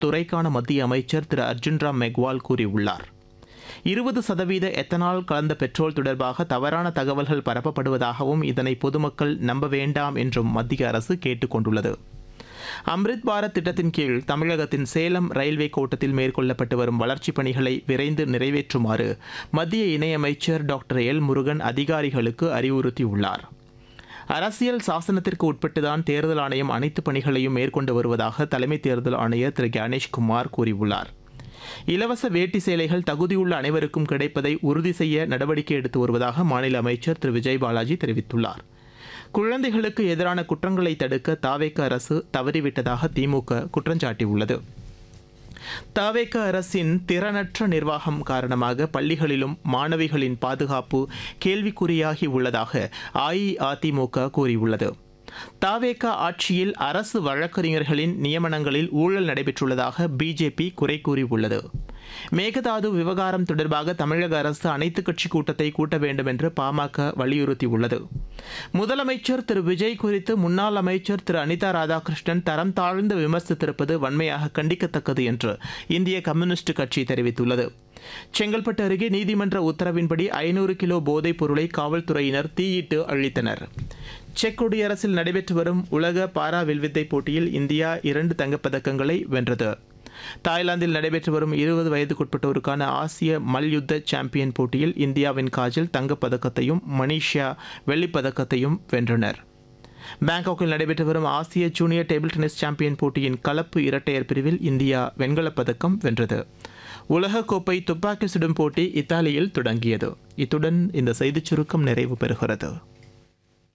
அத்துறைக்கான மத்திய அமைச்சர் திரு அர்ஜுன் ராம் மெக்வால் கூறியுள்ளார் இருபது சதவீத எத்தனால் கலந்த பெட்ரோல் தொடர்பாக தவறான தகவல்கள் பரப்பப்படுவதாகவும் இதனை பொதுமக்கள் நம்ப வேண்டாம் என்றும் மத்திய அரசு கேட்டுக் கொண்டுள்ளது அம்ரித் பாரத் திட்டத்தின் கீழ் தமிழகத்தின் சேலம் ரயில்வே கோட்டத்தில் மேற்கொள்ளப்பட்டு வரும் வளர்ச்சிப் பணிகளை விரைந்து நிறைவேற்றுமாறு மத்திய இணையமைச்சர் டாக்டர் எல் முருகன் அதிகாரிகளுக்கு அறிவுறுத்தியுள்ளார் அரசியல் சாசனத்திற்கு உட்பட்டுதான் தேர்தல் ஆணையம் அனைத்து பணிகளையும் மேற்கொண்டு வருவதாக தலைமை தேர்தல் ஆணையர் திரு கணேஷ்குமார் கூறியுள்ளார் இலவச வேட்டி சேலைகள் தகுதியுள்ள அனைவருக்கும் கிடைப்பதை உறுதி செய்ய நடவடிக்கை எடுத்து வருவதாக மாநில அமைச்சர் திரு விஜய் பாலாஜி தெரிவித்துள்ளார் குழந்தைகளுக்கு எதிரான குற்றங்களை தடுக்க தாவேக்க அரசு தவறிவிட்டதாக திமுக குற்றஞ்சாட்டியுள்ளது தாவேக்க அரசின் திறனற்ற நிர்வாகம் காரணமாக பள்ளிகளிலும் மாணவிகளின் பாதுகாப்பு கேள்விக்குறியாகி உள்ளதாக அஇஅதிமுக கூறியுள்ளது தாவேக ஆட்சியில் அரசு வழக்கறிஞர்களின் நியமனங்களில் ஊழல் நடைபெற்றுள்ளதாக பிஜேபி குறை கூறியுள்ளது மேகதாது விவகாரம் தொடர்பாக தமிழக அரசு அனைத்துக் கட்சி கூட்டத்தை கூட்ட வேண்டும் என்று பாமக வலியுறுத்தியுள்ளது முதலமைச்சர் திரு விஜய் குறித்து முன்னாள் அமைச்சர் திரு அனிதா ராதாகிருஷ்ணன் தரம் தாழ்ந்து விமர்சித்திருப்பது வன்மையாக கண்டிக்கத்தக்கது என்று இந்திய கம்யூனிஸ்ட் கட்சி தெரிவித்துள்ளது செங்கல்பட்டு அருகே நீதிமன்ற உத்தரவின்படி ஐநூறு கிலோ போதைப் பொருளை காவல்துறையினர் தீயிட்டு அழித்தனர் செக் குடியரசில் நடைபெற்று வரும் உலக பாரா வில்வித்தை போட்டியில் இந்தியா இரண்டு தங்கப்பதக்கங்களை வென்றது தாய்லாந்தில் நடைபெற்று வரும் இருபது வயதுக்குட்பட்டோருக்கான ஆசிய மல்யுத்த சாம்பியன் போட்டியில் இந்தியாவின் காஜல் தங்கப்பதக்கத்தையும் மனிஷா வெள்ளிப்பதக்கத்தையும் வென்றனர் பாங்காக்கில் நடைபெற்று வரும் ஆசிய ஜூனியர் டேபிள் டென்னிஸ் சாம்பியன் போட்டியின் கலப்பு இரட்டையர் பிரிவில் இந்தியா வெண்கலப் பதக்கம் வென்றது உலகக்கோப்பை துப்பாக்கி சுடும் போட்டி இத்தாலியில் தொடங்கியது இத்துடன் இந்த செய்திச் சுருக்கம் நிறைவு பெறுகிறது